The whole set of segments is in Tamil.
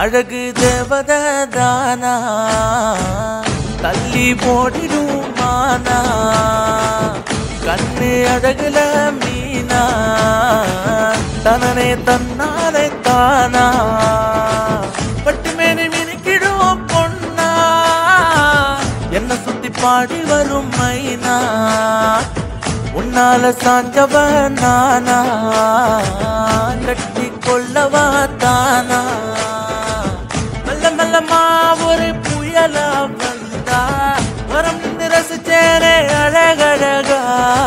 அழகு தேவதை தானா தள்ளி போடிடும் மானா கண்ணு அழகுல மீனா தனனே தன்னாலே தானா பட்டு மேனி மினிக்கிடும் பொன்னா என்ன சுத்தி பாடி வரும் மைனா உன்னால சாஞ்சவன் நானா கட்டி கொள்ளவா தானா மெல்ல மெல்லமா ஒரு புயலா வந்தா வரம் நின்று ரசிச்சேனே அழகழகா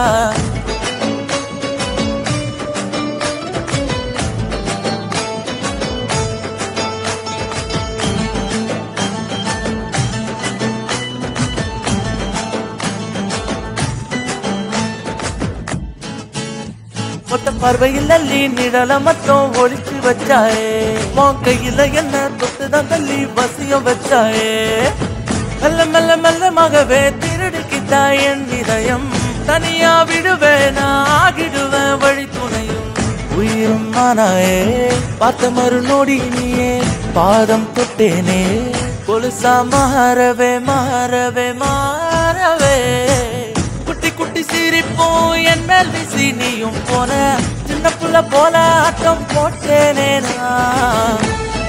மொத்த பார்வையில் அள்ளி நிழல மட்டும் ஒளிச்சு வச்சாயே உன் கையில என்ன தொட்டுதான் தள்ளி வசியம் வச்சாயே மெல்ல மெல்ல மெல்லமாகவே திருடுக்கிட்டா என் இதயம் தனியா விடுவேன் ஆகிடுவேன் வழி துணையும் உயிரும் மானாயே பார்த்த மறு நொடி நீயே பாதம் தொட்டேனே கொலுசா மாறவே மாறவே மாறவே குட்டி குட்டி சிரிப்போம் என் மேல் வீசி நீயும் போன சின்ன புள்ள போல ஆட்டம் போட்டேனே நான்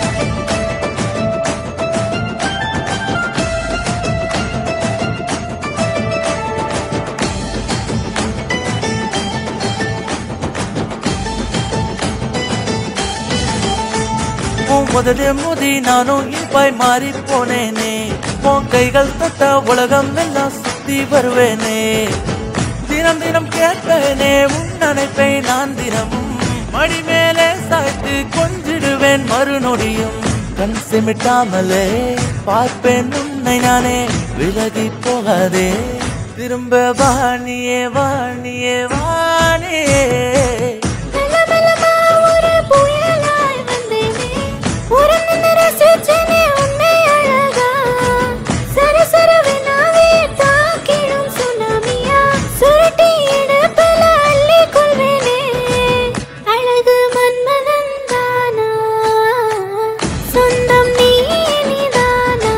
உன் முதலே முதி நானும் இப்பாய் மாறி போனேனே உன் கைகள் தொட்ட உலகம் எல்லாம் சுத்தி வருவேனே தினம் தினம் கேட்பேனே உன் நினைப்பை நான் தினமும் மடி மேலே சாய்த்து கொஞ்சிடுவேன் மறுநொடியும் கண் சிமிட்டாமலே பார்ப்பேன் உன்னை நானே விலகி போகாதே திரும்ப வாணியே வாணியே வாணியே மெல்ல மெல்லமா ஒரு புயலாய் வந்தேனே உறந்து ரசிச்சேனே உன்னை அழகா சரசரவெனாவே தாக்கிடும் சுனாமியா சுருட்டி இடுப்புல அள்ளிக் கொள்வேனே அழகு மன்மதன் தானா சொந்தம் நீ நீதானா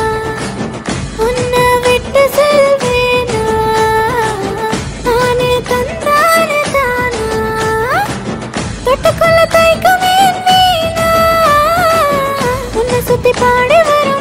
உன்னை விட்டு செல்வேனா நானே தந்தானே தானா தொட்டுக்கொள்ள தைக்கும் என் வீணா உன்னை சுத்தி பாடி வரும்